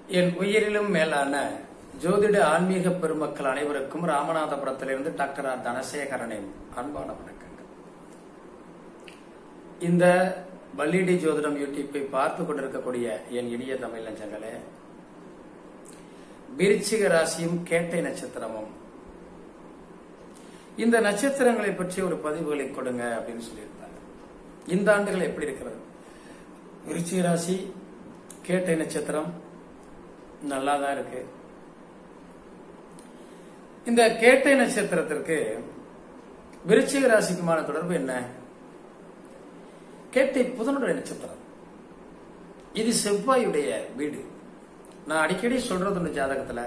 என் உயிரிலும் மேலான ஜோதிட ஆன்மீக பெருமக்கள் அனைவருக்கும் ராமநாதபுரத்திலிருந்து டாக்டர் ஆர் தனசேகரனின் அன்பான வணக்கங்கள் இந்த பல்லிடி ஜோதிடம் யூடியூப்பை பார்த்து கொண்டிருக்கக்கூடிய என் இனிய தமிழ் நெஞ்சங்களே விருச்சிக ராசியும் கேட்டை நட்சத்திரமும் இந்த நட்சத்திரங்களை பற்றி ஒரு பதிவுகளை கொடுங்க அப்படின்னு சொல்லியிருந்தாங்க இந்த ஆண்டுகள் எப்படி இருக்கிறது விருச்சிக ராசி கேட்டை நட்சத்திரம் நல்லா தான் இருக்கு இந்த கேட்டை நட்சத்திரத்திற்கு விருச்சிக ராசிக்குமான தொடர்பு என்ன கேட்டை புதனுடைய நட்சத்திரம் இது செவ்வாயுடைய வீடு நான் அடிக்கடி சொல்றது இந்த ஜாதகத்துல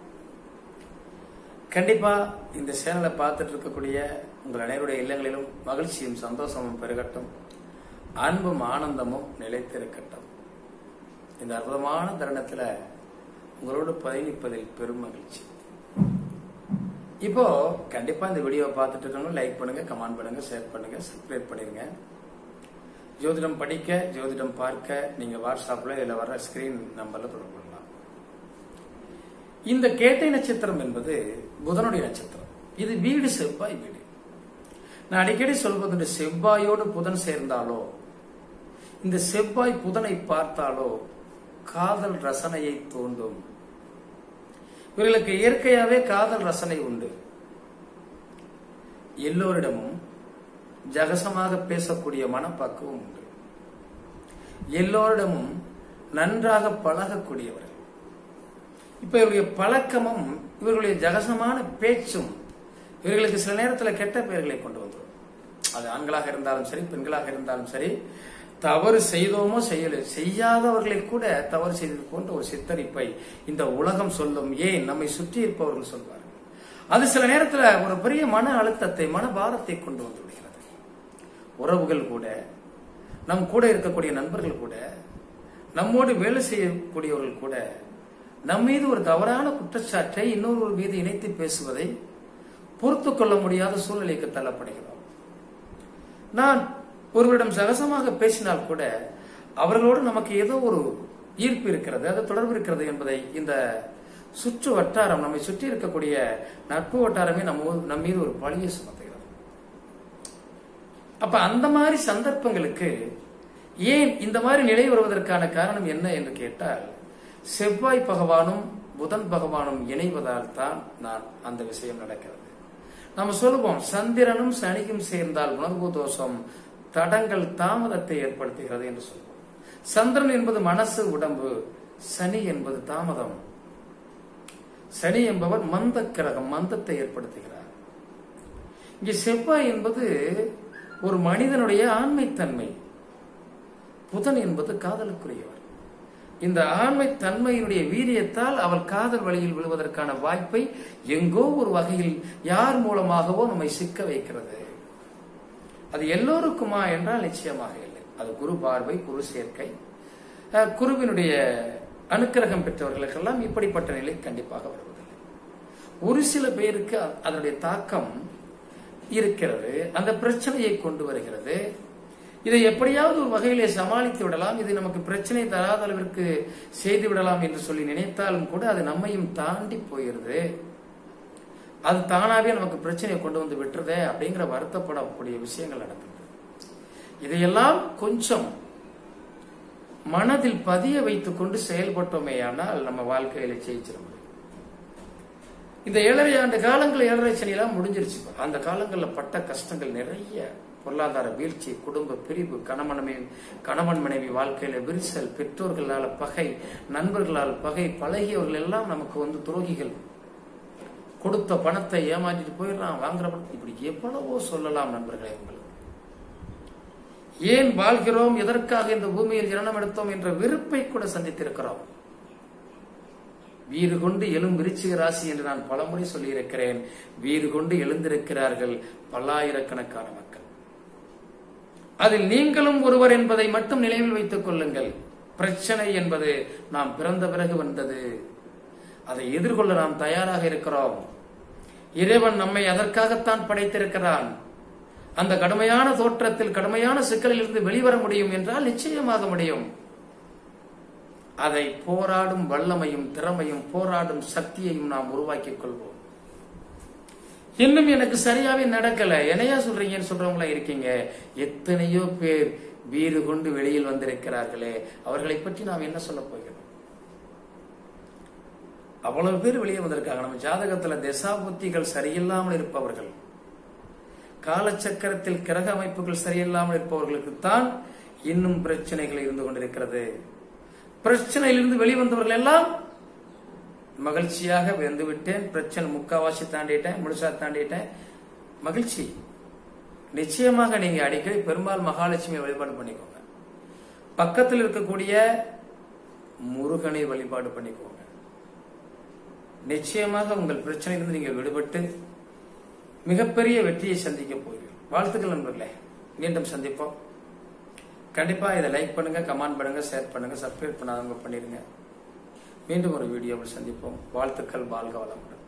கண்டிப்பா இந்த சேனலை பார்த்துட்டு இருக்கக்கூடிய உங்கள் அனைவருடைய இல்லங்களிலும் மகிழ்ச்சியும் சந்தோஷமும் பெருகட்டும் அன்பும் ஆனந்தமும் நிலைத்திருக்கட்டும் இந்த அற்புதமான தருணத்துல உங்களோடு பயணிப்பதில் பெரும் மகிழ்ச்சி இப்போ கண்டிப்பா இந்த வீடியோவை பார்த்துட்டு இருக்கவங்க லைக் பண்ணுங்க கமெண்ட் பண்ணுங்க ஷேர் பண்ணுங்க சப்ஸ்கிரைப் பண்ணிருங்க ஜோதிடம் படிக்க ஜோதிடம் பார்க்க நீங்க வாட்ஸ்அப்ல இதுல வர்ற ஸ்கிரீன் நம்பர்ல தொடர்பு கொள்ளலாம் இந்த கேட்டை நட்சத்திரம் என்பது புதனுடைய நட்சத்திரம் இது வீடு செவ்வாய் வீடு நான் அடிக்கடி சொல்வது இந்த செவ்வாயோடு புதன் சேர்ந்தாலோ இந்த செவ்வாய் புதனை பார்த்தாலோ காதல் ரசனையை தூண்டும் இவர்களுக்கு இயற்கையாவே காதல் ரசனை உண்டு எல்லோரிடமும் ஜகசமாக பேசக்கூடிய மனப்பக்குவம் உண்டு எல்லோரிடமும் நன்றாக பழகக்கூடியவர்கள் இப்ப இவருடைய பழக்கமும் இவர்களுடைய ஜகசமான பேச்சும் இவர்களுக்கு சில நேரத்தில் கெட்ட பெயர்களை கொண்டு வந்துடும் அது ஆண்களாக இருந்தாலும் சரி பெண்களாக இருந்தாலும் சரி தவறு செய்தோமோ செய்யல செய்யாதவர்களை கூட தவறு செய்தது போன்ற ஒரு சித்தரிப்பை இந்த உலகம் சொல்லும் ஏன் நம்மை சுற்றி இருப்பவர்கள் சொல்வார்கள் அது சில நேரத்தில் ஒரு பெரிய மன அழுத்தத்தை மன பாரத்தை கொண்டு வந்து விடுகிறது உறவுகள் கூட நம் கூட இருக்கக்கூடிய நண்பர்கள் கூட நம்மோடு வேலை செய்யக்கூடியவர்கள் கூட நம் மீது ஒரு தவறான குற்றச்சாட்டை இன்னொரு மீது இணைத்து பேசுவதை பொறுத்து கொள்ள முடியாத சூழ்நிலைக்கு தள்ளப்படுகிறோம் நான் ஒருவரிடம் சகசமாக பேசினால் கூட அவர்களோடு நமக்கு ஏதோ ஒரு ஈர்ப்பு இருக்கிறது அது தொடர்பு இருக்கிறது என்பதை இந்த சுற்று வட்டாரம் நம்மை சுற்றி இருக்கக்கூடிய நட்பு வட்டாரமே நம்ம நம் மீது ஒரு பழியை சுமத்துகிறது அப்ப அந்த மாதிரி சந்தர்ப்பங்களுக்கு ஏன் இந்த மாதிரி நிலை வருவதற்கான காரணம் என்ன என்று கேட்டால் செவ்வாய் பகவானும் புதன் பகவானும் இணைவதால் தான் நான் அந்த விஷயம் நடக்கிறது நம்ம சொல்லுவோம் சந்திரனும் சனியும் சேர்ந்தால் உணர்வு தோஷம் தடங்கள் தாமதத்தை ஏற்படுத்துகிறது என்று சொல்வோம் சந்திரன் என்பது மனசு உடம்பு சனி என்பது தாமதம் சனி என்பவர் மந்த கிரகம் மந்தத்தை ஏற்படுத்துகிறார் இங்கே செவ்வாய் என்பது ஒரு மனிதனுடைய ஆண்மைத்தன்மை புதன் என்பது காதலுக்குரியவர் இந்த ஆண்மை தன்மையினுடைய வீரியத்தால் அவள் காதல் வழியில் விழுவதற்கான வாய்ப்பை எங்கோ ஒரு வகையில் யார் மூலமாகவோ நம்மை சிக்க வைக்கிறது அது எல்லோருக்குமா என்றால் நிச்சயமாக இல்லை அது குரு பார்வை குரு சேர்க்கை குருவினுடைய அனுக்கிரகம் பெற்றவர்களுக்கெல்லாம் இப்படிப்பட்ட நிலை கண்டிப்பாக வருவதில்லை ஒரு சில பேருக்கு அதனுடைய தாக்கம் இருக்கிறது அந்த பிரச்சனையை கொண்டு வருகிறது இதை எப்படியாவது ஒரு வகையிலே சமாளித்து விடலாம் இது நமக்கு பிரச்சனை தராத அளவிற்கு செய்து விடலாம் என்று சொல்லி நினைத்தாலும் கூட அது நம்மையும் தாண்டி போயிருது அது தானாவே நமக்கு பிரச்சனையை கொண்டு வந்து விட்டுறதே அப்படிங்கிற வருத்தப்படக்கூடிய விஷயங்கள் நடக்குது இதையெல்லாம் கொஞ்சம் மனதில் பதிய வைத்துக் கொண்டு செயல்பட்டோமேயானால் நம்ம வாழ்க்கையில ஜெயிச்சிட முடியும் இந்த ஏழரை ஆண்டு காலங்கள் ஏழரை சனியெல்லாம் முடிஞ்சிருச்சு அந்த காலங்களில் பட்ட கஷ்டங்கள் நிறைய பொருளாதார வீழ்ச்சி குடும்ப பிரிவு கணவன் மனைவி கணவன் மனைவி வாழ்க்கையில விரிசல் பெற்றோர்களால் பகை நண்பர்களால் பகை பழகியவர்கள் எல்லாம் நமக்கு வந்து துரோகிகள் கொடுத்த பணத்தை ஏமாற்றிட்டு போயிடலாம் வாங்குற பணம் இப்படி எவ்வளவோ சொல்லலாம் நண்பர்களே உங்களுக்கு ஏன் வாழ்கிறோம் எதற்காக இந்த பூமியில் ஜனனம் எடுத்தோம் என்ற வெறுப்பை கூட சந்தித்திருக்கிறோம் வீறு கொண்டு எழும் விருச்சிக ராசி என்று நான் பலமுறை சொல்லியிருக்கிறேன் வீறு கொண்டு எழுந்திருக்கிறார்கள் பல்லாயிரக்கணக்கான மக்கள் அதில் நீங்களும் ஒருவர் என்பதை மட்டும் நினைவில் வைத்துக் கொள்ளுங்கள் பிரச்சனை என்பது நாம் பிறந்த பிறகு வந்தது அதை எதிர்கொள்ள நாம் தயாராக இருக்கிறோம் இறைவன் நம்மை அதற்காகத்தான் படைத்திருக்கிறான் அந்த கடுமையான தோற்றத்தில் கடுமையான சிக்கலில் இருந்து வெளிவர முடியும் என்றால் நிச்சயமாக முடியும் அதை போராடும் வல்லமையும் திறமையும் போராடும் சக்தியையும் நாம் உருவாக்கிக் கொள்வோம் இன்னும் எனக்கு சரியாவே நடக்கல என்னையா சொல்றீங்கன்னு சொல்றவங்களா இருக்கீங்க எத்தனையோ பேர் வீறு கொண்டு வெளியில் வந்திருக்கிறார்களே அவர்களை பற்றி நாம் என்ன சொல்ல போகிறோம் அவ்வளவு பேர் வெளியே வந்திருக்காங்க நம்ம ஜாதகத்துல திசாபுத்திகள் சரியில்லாமல் இருப்பவர்கள் காலச்சக்கரத்தில் கிரக அமைப்புகள் சரியில்லாமல் இருப்பவர்களுக்கு தான் இன்னும் பிரச்சனைகள் இருந்து கொண்டிருக்கிறது பிரச்சனையிலிருந்து வெளிவந்தவர்கள் எல்லாம் மகிழ்ச்சியாக வெந்து விட்டேன் பிரச்சனை முக்காவாசி தாண்டிட்டேன் முழுசா தாண்டிட்டேன் மகிழ்ச்சி நிச்சயமாக நீங்க அடிக்கடி பெருமாள் மகாலட்சுமி வழிபாடு பண்ணிக்கோங்க பக்கத்தில் இருக்கக்கூடிய முருகனை வழிபாடு பண்ணிக்கோங்க நிச்சயமாக உங்கள் பிரச்சனையிலிருந்து நீங்கள் விடுபட்டு மிகப்பெரிய வெற்றியை சந்திக்க போகிறீர்கள் வாழ்த்துக்கள் நண்பர்களே மீண்டும் சந்திப்போம் கண்டிப்பா இதை லைக் பண்ணுங்க கமெண்ட் பண்ணுங்க ஷேர் பண்ணுங்க சப்ஸ்கிரைப் பண்ணாதவங்க பண்ணிருங்க மீண்டும் ஒரு வீடியோவில் சந்திப்போம் வாழ்த்துக்கள் வாழ்க வளமுடன்